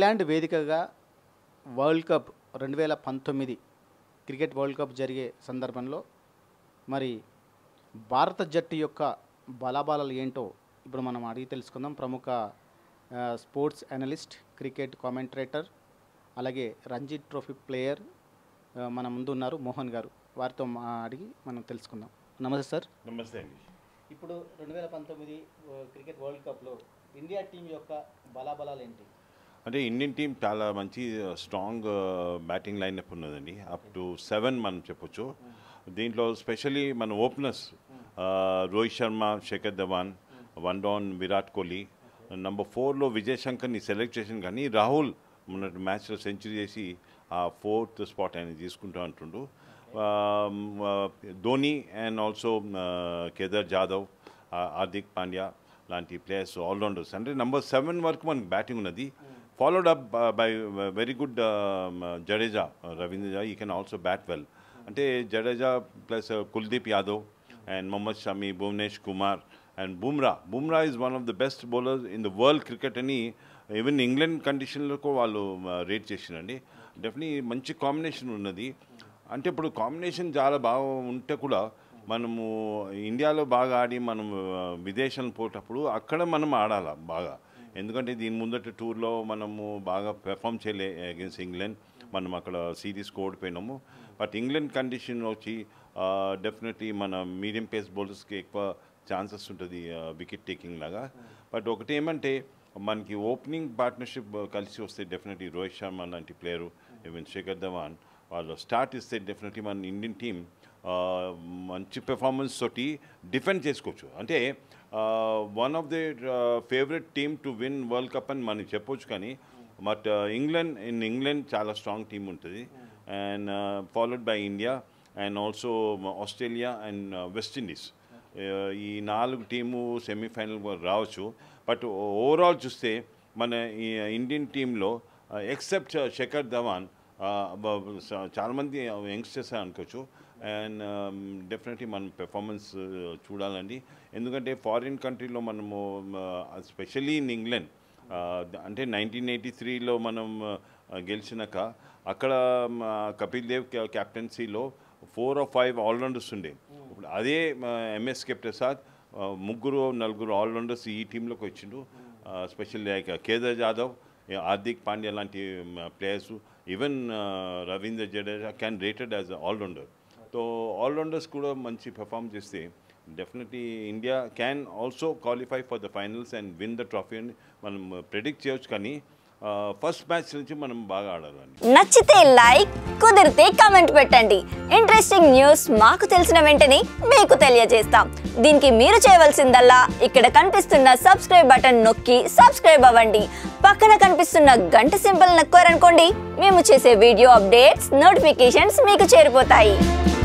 England వేదికగా world cup రెండు వేల పంతొమ్మిది క్రికెట్ వరల్డ్ కప్ జరిగే సందర్భంలో మరి భారత జట్టు యొక్క బలాబలాలు ఏంటో ఇప్పుడు మనం అడిగి తెలుసుకుందాం ప్రముఖ ఆ, స్పోర్ట్స్ అనలిస్ట్ క్రికెట్ కామెంటరేటర్ అలాగే రంజీ ట్రోఫీ ప్లేయర్ ఆ, మన ముందు ఉన్నారు మోహన్ గారు వారితో మా అడిగి మనం తెలుసుకుందాం నమస్తే సార్ నమస్తే అండి ఇప్పుడు రెండు వేల పంతొమ్మిది క్రికెట్ వరల్డ్ కప్లో ఇండియా టీం యొక్క బలాబలాలు ఏంటి అంటే ఇండియన్ టీం చాలా మంచి స్ట్రాంగ్ బ్యాటింగ్ లైనప్ ఉన్నదండి అప్ టు సెవెన్ మనం చెప్పొచ్చు దీంట్లో స్పెషలీ మన openers Rohit Sharma Shekhar Dhawan one down Virat Kohli number ఫోర్లో విజయ్ శంకర్ని సెలెక్ట్ చేసింది కానీ రాహుల్ మొన్న మ్యాచ్లో సెంచరీ చేసి ఆ ఫోర్త్ స్పాట్ ఆయన తీసుకుంటూ అంటుండు ధోని అండ్ ఆల్సో కేదార్ జాదవ్ హార్దిక్ పాండ్యా లాంటి ప్లేయర్స్ ఆల్రౌండర్స్ అంటే నెంబర్ సెవెన్ వరకు మనకి బ్యాటింగ్ ఉన్నది followed up by very good Jadeja Ravindra ఈ కెన్ ఆల్సో బ్యాట్ వెల్ అంటే Jadeja plus Kuldeep Yadav and Mohammed Shami Bhuvnesh Kumar and Bumrah Bumrah is one of the best bowlers in the world cricket అని ఈవెన్ ఇంగ్లాండ్ కండిషన్లకు వాళ్ళు రేట్ చేసినండి డెఫినెట్లీ మంచి కాంబినేషన్ ఉన్నది అంటే ఇప్పుడు కాంబినేషన్ చాలా బాగా ఉంటే కూడా మనము ఇండియాలో బాగా ఆడి మనం ఆ, విదేశాలు పోయేటప్పుడు అక్కడ మనం ఆడాల బాగా ఎందుకంటే దీని ముందటి టూర్లో మనము బాగా పెర్ఫామ్ చేయలే అగేన్స్ ఇంగ్లాండ్ మనం అక్కడ సిరీస్ ఓడిపోయినాము బట్ ఇంగ్లాండ్ కండిషన్ వచ్చి డెఫినెట్లీ మన మీడియం పేస్ బౌలర్స్కి ఎక్కువ ఛాన్సెస్ ఉంటుంది వికెట్ టేకింగ్ లాగా బట్ ఒకటి ఏమంటే మనకి ఓపెనింగ్ పార్ట్నర్షిప్ కలిసి వస్తే డెఫినెట్లీ రోహిత్ శర్మ లాంటి ప్లేయరు ఈవెన్ శేఖర్ ధవాన్ వాళ్ళు స్టార్ట్ ఇస్తే డెఫినెట్లీ మన ఇండియన్ టీం మంచి పెర్ఫార్మెన్స్ తోటి డిఫెండ్ చేసుకోవచ్చు అంటే one of the favourite team to win world cup అని మనం చెప్పొచ్చు కానీ బట్ ఇంగ్లాండ్ ఇన్ ఇంగ్లాండ్ చాలా స్ట్రాంగ్ టీం ఉంటుంది and followed by India and also Australia and West Indies ఈ నాలుగు టీము సెమీఫైనల్ రావచ్చు బట్ ఓవరాల్ చూస్తే మన ఈ ఇండియన్ టీంలో ఎక్సెప్ట్ శేఖర్ ధవాన్ చాలామంది యంగ్స్టర్స్ అనుకోవచ్చు అండ్ డెఫినెట్లీ మనం పెర్ఫార్మెన్స్ చూడాలండి ఎందుకంటే ఫారిన్ కంట్రీలో మనము స్పెషల్లీ ఇన్ ఇంగ్లాండ్ అంటే నైన్టీన్ ఎయిటీ త్రీలో మనం ఆ, గెలిచినాక అక్కడ మ, కపిల్ దేవ్ క్యాప్టెన్సీలో ఫోర్ ఆర్ ఫైవ్ ఆల్రౌండర్స్ ఉండే ఇప్పుడు అదే ఎంఎస్ కే ప్రసాద్ ఆ, ముగ్గురు నలుగురు ఆల్రౌండర్స్ ఈ టీంలోకి వచ్చిండు స్పెషల్ లైక్ కేదార్ జాదవ్ హార్దిక్ పాండ్యా లాంటి players even Ravindra Jadeja can rated as allrounder so allrounders కూడా మంచి పెర్ఫామ్ చేస్తే definitely India can also qualify for the finals and win the trophy అని మనం ప్రెడిక్ట్ చేయొచ్చు కానీ ఫస్ట్ మ్యాచ్ నుంచి మనం బాగా ఆడాలండి నచ్చితే లైక్ కుదిరితే కామెంట్ పెట్టండి ఇంట్రెస్టింగ్ న్యూస్ మాకు తెలిసిన వెంటనే మీకు తెలియజేస్తాం దీనికి మీరు చేయవలసిందల్లా ఇక్కడ కనిపిస్తున్న సబ్స్క్రైబ్ బటన్ నొక్కి సబ్స్క్రైబ్ అవ్వండి పక్కన కనిపిస్తున్న గంట సింబల్ నొక్కారనుకోండి మేము చేసే వీడియో అప్డేట్స్ నోటిఫికేషన్స్ మీకు చేరిపోతాయి